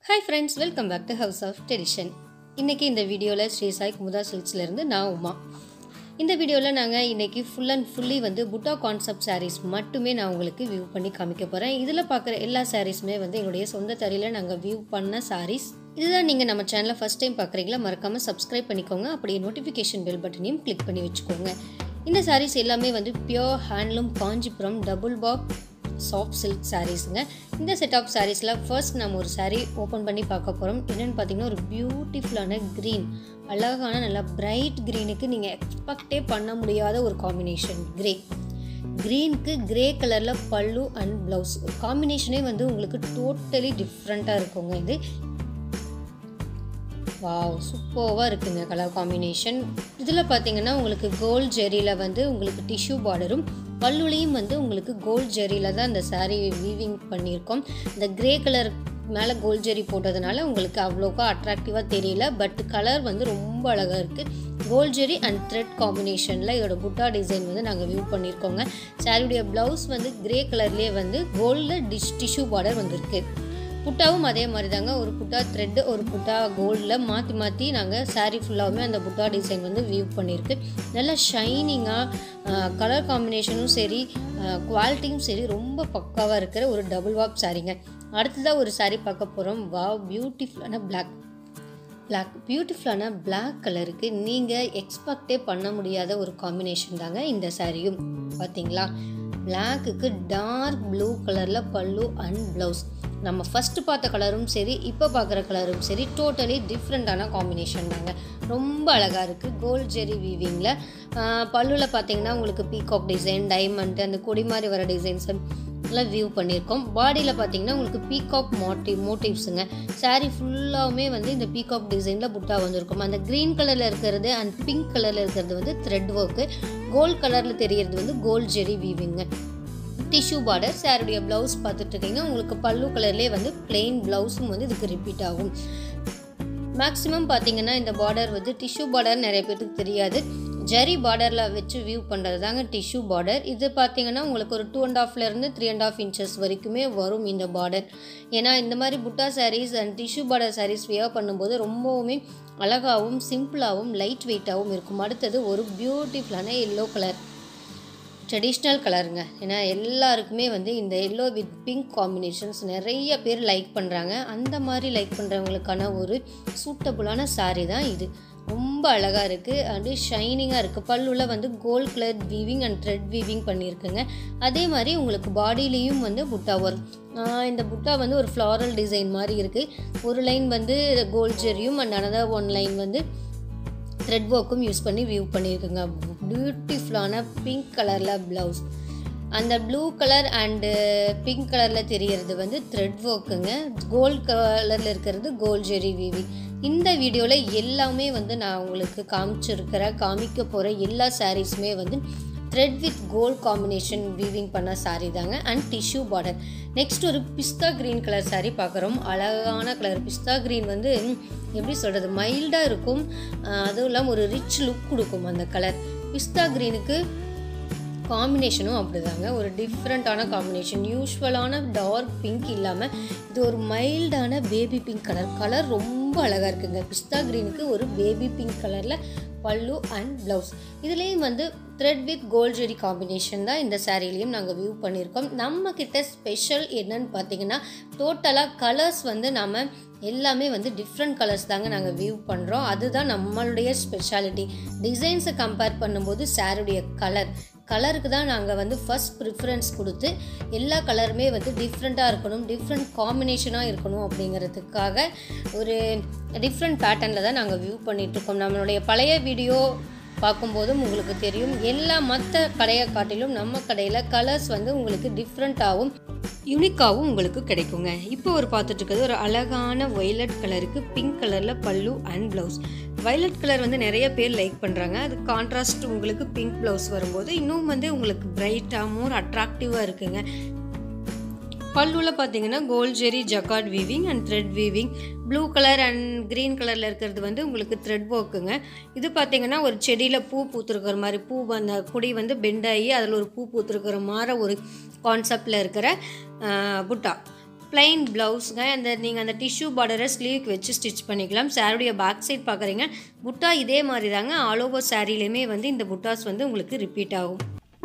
hi friends welcome back to house of tradition இன்றைக்கி இந்த வீடியோவில் ஸ்ரீ சாய் குமுதா சில்க்ஸ்லேருந்து நான் உமா இந்த வீடியோவில் நாங்கள் இன்றைக்கி ஃபுல் அண்ட் ஃபுல்லி வந்து புட்டா கான்செப்ட் சாரீஸ் மட்டுமே நான் உங்களுக்கு வியூ பண்ணி காமிக்க போகிறேன் இதில் பார்க்குற எல்லா சாரீஸுமே வந்து எங்களுடைய சொந்த தறியில் நாங்கள் வியூ பண்ண சாரீஸ் இதுதான் நீங்கள் நம்ம சேனலை ஃபஸ்ட் டைம் பார்க்குறீங்களா மறக்காமல் சப்ஸ்கிரைப் பண்ணிக்கோங்க அப்படியே நோட்டிஃபிகேஷன் பெல் பட்டனையும் கிளிக் பண்ணி வச்சுக்கோங்க இந்த சாரீஸ் எல்லாமே வந்து பியோர் ஹேண்ட்லூம் காஞ்சிபுரம் டபுள் பாக் சாஃப்ட் சில்க் சாரீஸுங்க இந்த செட் ஆஃப் சாரீஸில் ஃபர்ஸ்ட் நம்ம ஒரு saree ஓப்பன் பண்ணி பார்க்க போகிறோம் என்னென்னு பார்த்தீங்கன்னா ஒரு பியூட்டிஃபுல்லான க்ரீன் அழகான நல்லா பிரைட் க்ரீனுக்கு நீங்கள் எக்ஸ்பெக்டே பண்ண முடியாத ஒரு காம்பினேஷன் கிரே க்ரீனுக்கு கிரே கலரில் பல்லு அண்ட் ப்ளவுஸ் காம்பினேஷனே வந்து உங்களுக்கு டோட்டலி டிஃப்ரெண்ட்டாக இருக்குங்க இது வாவ் சூப்பராக இருக்குங்க கலர் காம்பினேஷன் இதில் பார்த்தீங்கன்னா உங்களுக்கு கோல்ட் ஜெரியில் வந்து உங்களுக்கு டிஷ்யூ பார்டரும் பல்லுலையும் வந்து உங்களுக்கு கோல்ட் ஜெரியில் தான் இந்த saree வீவிங் பண்ணியிருக்கோம் இந்த கிரே கலர் மேலே கோல்ட் ஜெரி போட்டதுனால உங்களுக்கு அவ்வளோக்கா அட்ராக்டிவாக தெரியல பட் கலர் வந்து ரொம்ப அழகாக இருக்குது கோல்ட் ஜெரி அண்ட் த்ரெட் காம்பினேஷனில் இதோட புட்டா டிசைன் வந்து நாங்கள் வியூ பண்ணியிருக்கோங்க சாரியுடைய ப்ளவுஸ் வந்து கிரே கலர்லேயே வந்து கோல்டில் டிஷ் டிஷ்யூ பார்டர் வந்திருக்கு புட்டாவும் அதே மாதிரி தாங்க ஒரு புட்டா த்ரெட்டு ஒரு புட்டா கோல்டில் மாற்றி மாற்றி நாங்கள் saree ஃபுல்லாகவுமே அந்த புட்டா டிசைன் வந்து வியூ பண்ணியிருக்கு நல்லா ஷைனிங்காக கலர் காம்பினேஷனும் சரி குவாலிட்டியும் சரி ரொம்ப பக்காவாக இருக்கிற ஒரு டபுள் வாப் சாரீங்க அடுத்ததாக ஒரு saree பார்க்க போகிறோம் வா பியூட்டிஃபுல்லான பிளாக் பிளாக் பியூட்டிஃபுல்லான பிளாக் கலருக்கு நீங்கள் எக்ஸ்பெக்டே பண்ண முடியாத ஒரு காம்பினேஷன் தாங்க இந்த சாரியும் பார்த்தீங்களா பிளாக்குக்கு டார்க் ப்ளூ கலரில் பல்லு அண்ட் ப்ளவுஸ் நம்ம ஃபஸ்ட்டு பார்த்த கலரும் சரி இப்போ பார்க்குற கலரும் சரி டோட்டலி டிஃப்ரெண்ட்டான காம்பினேஷன் தாங்க ரொம்ப அழகாக இருக்குது கோல்ட் ஜெரி வீவிங்கில் பல்லுவில் பார்த்தீங்கன்னா உங்களுக்கு பீகாக் டிசைன் டைமண்ட் அந்த கொடி மாதிரி வர டிசைன்ஸ் எல்லாம் வியூ பண்ணியிருக்கோம் பாடியில் பார்த்தீங்கன்னா உங்களுக்கு பீகாக் மோட்டிவ் மோட்டிவ்ஸுங்க saree ஃபுல்லாகவுமே வந்து இந்த பீகாக் டிசைனில் புட்டா வந்திருக்கும் அந்த க்ரீன் கலரில் இருக்கிறது அண்ட் பிங்க் கலரில் இருக்கிறது வந்து த்ரெட் ஒர்க்கு கோல்ட் கலரில் தெரியறது வந்து கோல்ட் ஜெரி வீவிங்க டிஷ்யூ பார்டர் சாரியுடைய ப்ளவுஸ் பார்த்துட்டு இருக்கீங்க உங்களுக்கு பல்லு கலர்லேயே வந்து பிளெயின் ப்ளவுஸும் வந்து இதுக்கு ரிப்பீட் ஆகும் மேக்ஸிமம் பார்த்தீங்கன்னா இந்த பார்டர் வந்து டிஷ்யூ பார்டர் நிறைய பேருக்கு தெரியாது ஜரி பார்டரில் வச்சு வியூ பண்ணுறது தாங்க டிஷ்யூ பார்டர் இது பார்த்தீங்கன்னா உங்களுக்கு ஒரு டூ அண்ட் ஹாஃப்லேருந்து த்ரீ அண்ட் ஆஃப் இன்ச்சஸ் வரைக்குமே வரும் இந்த பார்டர் ஏன்னா இந்த மாதிரி butta saris and tissue border saris wear பண்ணும்போது ரொம்பவுமே அழகாகவும் சிம்பிளாகவும் லைட் வெயிட்டாகவும் இருக்கும் அடுத்தது ஒரு பியூட்டிஃபுல்லான எல்லோ கலர் ட்ரெடிஷ்னல் கலருங்க ஏன்னா எல்லாருக்குமே வந்து இந்த எல்லோ வித் பிங்க் காம்பினேஷன்ஸ் நிறைய பேர் லைக் பண்ணுறாங்க அந்த மாதிரி லைக் பண்ணுறவங்களுக்கான ஒரு சூட்டபுளான saree தான் இது ரொம்ப அழகாக இருக்குது அப்படியே ஷைனிங்காக இருக்குது பல்லுல வந்து gold colour weaving and thread weaving பண்ணியிருக்குங்க அதே மாதிரி உங்களுக்கு பாடியிலையும் வந்து புட்டா வரும் ஆஹ் இந்த புட்டா வந்து ஒரு ஃப்ளாரல் டிசைன் மாதிரி இருக்குது ஒரு லைன் வந்து கோல்ட் ஜெரியும் அண்ட் அனதர் ஒன் லைன் வந்து த்ரெட் ஒர்க்கும் யூஸ் பண்ணி வியூ பண்ணியிருக்குங்க பியூட்டிஃபுல்லான பிங்க் கலரில் ப்ளவுஸ் அந்த ப்ளூ கலர் அண்டு பிங்க் கலரில் தெரியறது வந்து த்ரெட் ஒர்க்குங்க கோல்ட் கலரில் இருக்கிறது கோல்ட் ஜெரி வீவி இந்த வீடியோவில் எல்லாமே வந்து நான் உங்களுக்கு காமிச்சிருக்கிற காமிக்க போகிற எல்லா சாரீஸுமே வந்து thread with gold combination weaving பண்ண saree தாங்க அண்ட் டிஷ்யூ பார்டர் நெக்ஸ்ட் ஒரு பிஸ்தா க்ரீன் கலர் saree பார்க்குறோம் அழகான கலர் பிஸ்தா க்ரீன் வந்து ம், எப்படி சொல்கிறது மைல்டாக இருக்கும் ஆஹ் அதுவும் இல்லாமல் ஒரு ரிச் லுக் கொடுக்கும் அந்த கலர் பிஸ்தா க்ரீனுக்கு காம்பினேஷனும் அப்படிதாங்க ஒரு டிஃப்ரெண்ட்டான காம்பினேஷன் யூஸ்வலான டார்க் பிங்க் இல்லாமல் இது ஒரு மைல்டான பேபி பிங்க் கலர் கலர் ரொம்ப அழகாக இருக்குங்க பிஸ்தா க்ரீனுக்கு ஒரு பேபி பிங்க் கலரில் பல்லு அண்ட் ப்ளவுஸ் இதுலேயும் வந்து thread with gold zari combination தான் இந்த சாரீலையும் நாங்கள் வியூ பண்ணியிருக்கோம் நம்ம கிட்ட ஸ்பெஷல் என்னன்னு பார்த்தீங்கன்னா டோட்டலாக கலர்ஸ் வந்து நம்ம எல்லாமே வந்து டிஃப்ரெண்ட் கலர்ஸ் தாங்க நாங்கள் வியூ பண்ணுறோம் அதுதான் நம்மளுடைய ஸ்பெஷாலிட்டி டிசைன்ஸை கம்பேர் பண்ணும்போது சாரியுடைய கலர் கலருக்கு தான் நாங்கள் வந்து ஃபஸ்ட் ப்ரிஃபரன்ஸ் கொடுத்து எல்லா கலருமே வந்து டிஃப்ரெண்ட்டாக இருக்கணும் டிஃப்ரெண்ட் காம்பினேஷனாக இருக்கணும் அப்படிங்கிறதுக்காக ஒரு டிஃப்ரெண்ட் பேட்டர்னில் தான் நாங்கள் வியூ பண்ணிகிட்ருக்கோம் நம்மளுடைய பழைய வீடியோ பார்க்கும்போதும் உங்களுக்கு தெரியும் எல்லா மற்ற கடையை காட்டிலும் நம்ம கடையில் கலர்ஸ் வந்து உங்களுக்கு டிஃப்ரெண்ட்டாகவும் யூனிக்காகவும் உங்களுக்கு கிடைக்குங்க இப்போ ஒரு பார்த்துட்டு இருக்கிறது ஒரு அழகான ஒய்லட் கலருக்கு பிங்க் கலரில் பல்லு அண்ட் ப்ளவுஸ் வயலட் கலர் வந்து நிறைய பேர் லைக் பண்ணுறாங்க அது கான்ட்ராஸ்ட் உங்களுக்கு பிங்க் ப்ளவுஸ் வரும்போது இன்னும் வந்து உங்களுக்கு பிரைட்டாக மோர் அட்ராக்டிவாக இருக்குங்க பல்லுவில் பார்த்தீங்கன்னா gold zari jacquard weaving and thread weaving blue colour and green கலரில் இருக்கிறது வந்து உங்களுக்கு த்ரெட் ஒர்க்குங்க இது பார்த்தீங்கன்னா ஒரு செடியில் பூ பூத்துருக்கிற மாதிரி பூ அந்த கொடி வந்து பெண்ட் ஆகி அதில் ஒரு பூ பூத்துருக்கிற மாதிரி ஒரு கான்செப்டில் இருக்கிற ஆஹ், புட்டா பிளைன் ப்ளவுஸுங்க அந்த நீங்கள் அந்த டிஷ்யூ பார்டரை ஸ்லீவ்க்கு வச்சு ஸ்டிச் பண்ணிக்கலாம் சாரியுடைய பேக் சைட் பார்க்குறீங்க புட்டா இதே மாதிரி தாங்க ஆல் ஓவர் சாரிலையுமே வந்து இந்த புட்டாஸ் வந்து உங்களுக்கு ரிப்பீட் ஆகும்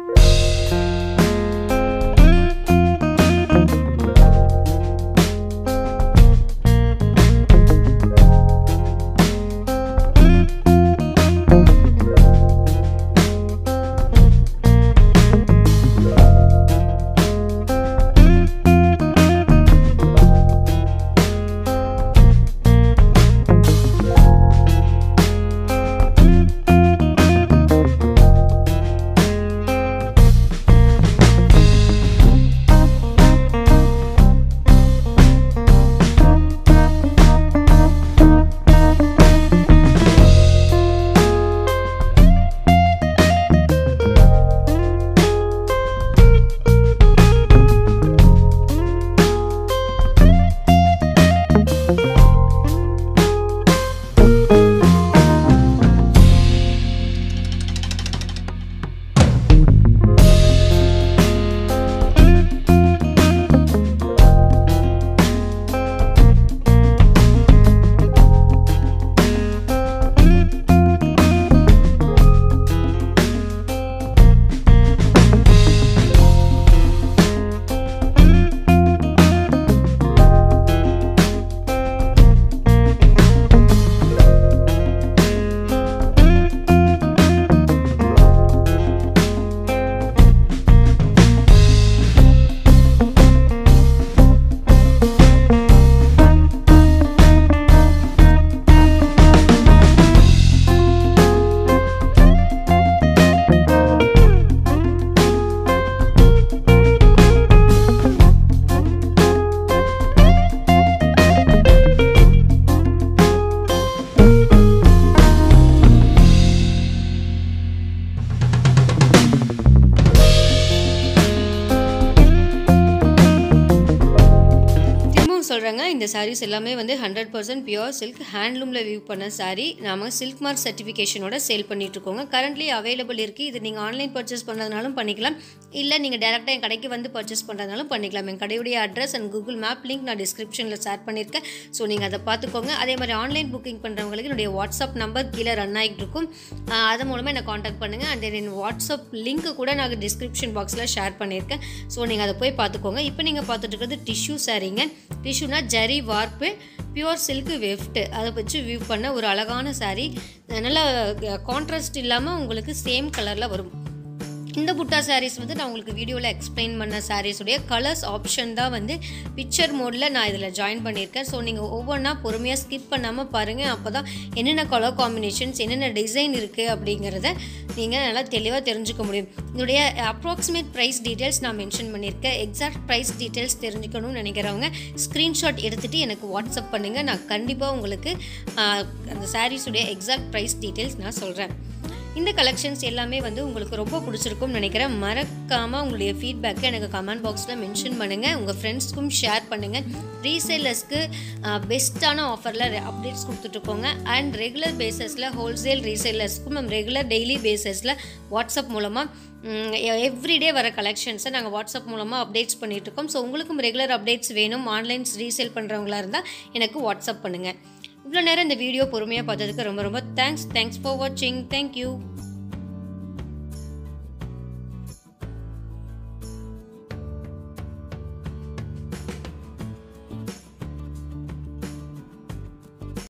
சொல்கிறேங்க இந்த சாரீஸ் எல்லாமே வந்து ஹண்ட்ரட் பர்சன்ட் பியூர் சில்க் ஹேண்ட்லூமில் வியூ பண்ண சாரீ நாம சில்க் மார்க் சர்டிஃபிகேஷனோட சேல் பண்ணிகிட்ருக்கோங்க கரண்ட்லி அவைலபிள் இருக்குது இது நீங்கள் ஆன்லைன் பர்ச்சேஸ் பண்ணுறதுனாலும் பண்ணிக்கலாம் இல்லை நீங்கள் டேரெக்டாக என் கடைக்கு வந்து பர்ச்சேஸ் பண்ணுறதுனாலும் பண்ணிக்கலாம் என் கடையுடைய address and Google map link நான் டிஸ்கிரிப்ஷனில் ஷேர் பண்ணியிருக்கேன் ஸோ நீங்கள் அதை பார்த்துக்கோங்க அதே மாதிரி ஆன்லைன் புக்கிங் பண்ணுறவங்களுக்கு என்னுடைய வாட்ஸ்அப் நம்பர் கீழே ரன் ஆகிட்டு இருக்கும் ஆஹ் அது மூலமாக என்னை காண்டாக்ட் பண்ணுங்கள் அண்ட் என் வாட்ஸ்அப் லிங்க் கூட நான் டிஸ்கிரிப்ஷன் பாக்ஸில் ஷேர் பண்ணியிருக்கேன் ஸோ நீங்கள் அதை போய் பார்த்துக்கோங்க இப்போ நீங்கள் பார்த்துட்டு இருக்கிறது டிஷ்யூ சாரீங்க டிஷ்யூனா ஜரி வார்ப்பு பியூர் சில்க் வெஃப்ட் அதை வச்சு வியூ பண்ண ஒரு அழகான saree நல்லா கான்ட்ராஸ்ட் இல்லாமல் உங்களுக்கு சேம் கலரில் வரும் இந்த புட்டா சாரீஸ் வந்து நான் உங்களுக்கு வீடியோவில் எக்ஸ்பிளைன் பண்ண sarees உடைய கலர்ஸ் ஆப்ஷன் தான் வந்து பிக்சர் மோடில் நான் இதில் ஜாயின் பண்ணியிருக்கேன் ஸோ நீங்கள் ஒவ்வொன்றா பொறுமையாக ஸ்கிப் பண்ணாமல் பாருங்கள் அப்போ தான் என்னென்ன கலர் காம்பினேஷன்ஸ் என்னென்ன டிசைன் இருக்குது அப்படிங்கிறத நீங்கள் நல்லா தெளிவாக தெரிஞ்சுக்க முடியும் இதோடைய அப்ராக்சிமேட் ப்ரைஸ் டீட்டெயில்ஸ் நான் மென்ஷன் பண்ணியிருக்கேன் எக்ஸாக்ட் ப்ரைஸ் டீட்டெயில்ஸ் தெரிஞ்சுக்கணும்னு நினைக்கிறவங்க ஸ்க்ரீன்ஷாட் எடுத்துகிட்டு எனக்கு வாட்ஸ்அப் பண்ணுங்கள் நான் கண்டிப்பாக உங்களுக்கு ஆஹ், அந்த சாரீஸுடைய எக்ஸாக்ட் ப்ரைஸ் டீட்டெயில்ஸ் நான் சொல்கிறேன் இந்த கலெக்ஷன்ஸ் எல்லாமே வந்து உங்களுக்கு ரொம்ப பிடிச்சிருக்கும்னு நினைக்கிறேன் மறக்காமல் உங்களுடைய ஃபீட்பேக்கை எனக்கு கமெண்ட் பாக்ஸில் மென்ஷன் பண்ணுங்கள் உங்கள் ஃப்ரெண்ட்ஸ்க்கும் ஷேர் பண்ணுங்கள் ரீசேலர்ஸ்க்கு பெஸ்ட்டான ஆஃபரில் அப்டேட்ஸ் கொடுத்துட்ருக்கோங்க அண்ட் ரெகுலர் பேசிஸில் ஹோல்சேல் ரீசேலர்ஸ்க்கும் நம்ம ரெகுலர் டெய்லி பேசிஸில் வாட்ஸ்அப் மூலமாக எவ்ரிடே வர கலெக்ஷன்ஸை நாங்கள் வாட்ஸ்அப் மூலமாக அப்டேட்ஸ் பண்ணிகிட்ருக்கோம் ஸோ உங்களுக்கும் ரெகுலர் அப்டேட்ஸ் வேணும் ஆன்லைன்ஸ் ரீசேல் பண்ணுறவங்களா இருந்தால் எனக்கு வாட்ஸ்அப் பண்ணுங்கள் இவ்வளோ நேரம் இந்த வீடியோ பொறுமையாக பார்த்ததுக்கு ரொம்ப ரொம்ப தேங்க்ஸ் தேங்க்ஸ் ஃபார் வாட்சிங் தேங்க்யூ